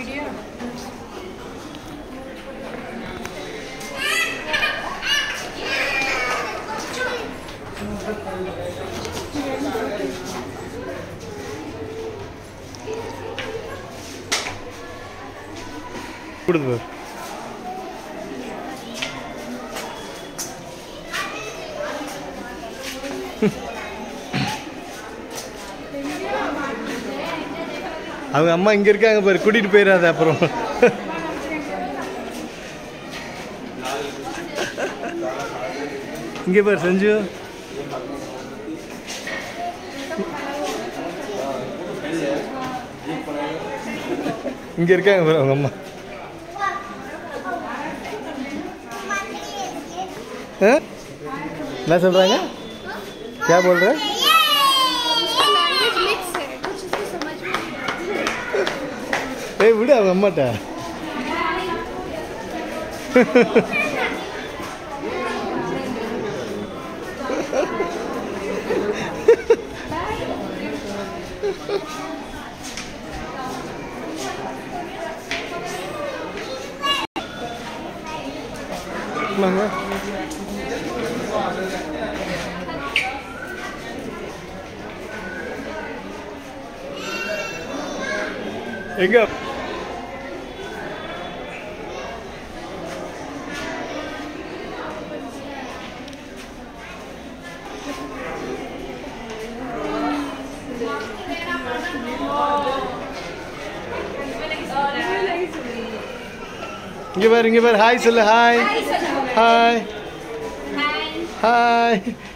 Video கொடுத்து பாரு அவங்க அம்மா இங்க இருக்காங்க பாரு கூட்டிட்டு போயிடாத அப்புறம் இங்க பாரு செஞ்சு இங்க இருக்காங்க பாரு அவங்க அம்மா ஆ? என்ன சொல்றாங்க क्या बोल रहे हैं लैंग्वेज मिक्स है कुछ इसकी समझ में नहीं ஏய் விடு அவங்க அம்மாட்ட வாங்க எங்க இங்க பாரு இங்க பாரு ஹாய் சொல்லு ஹாய் ஹாய் ஹாய்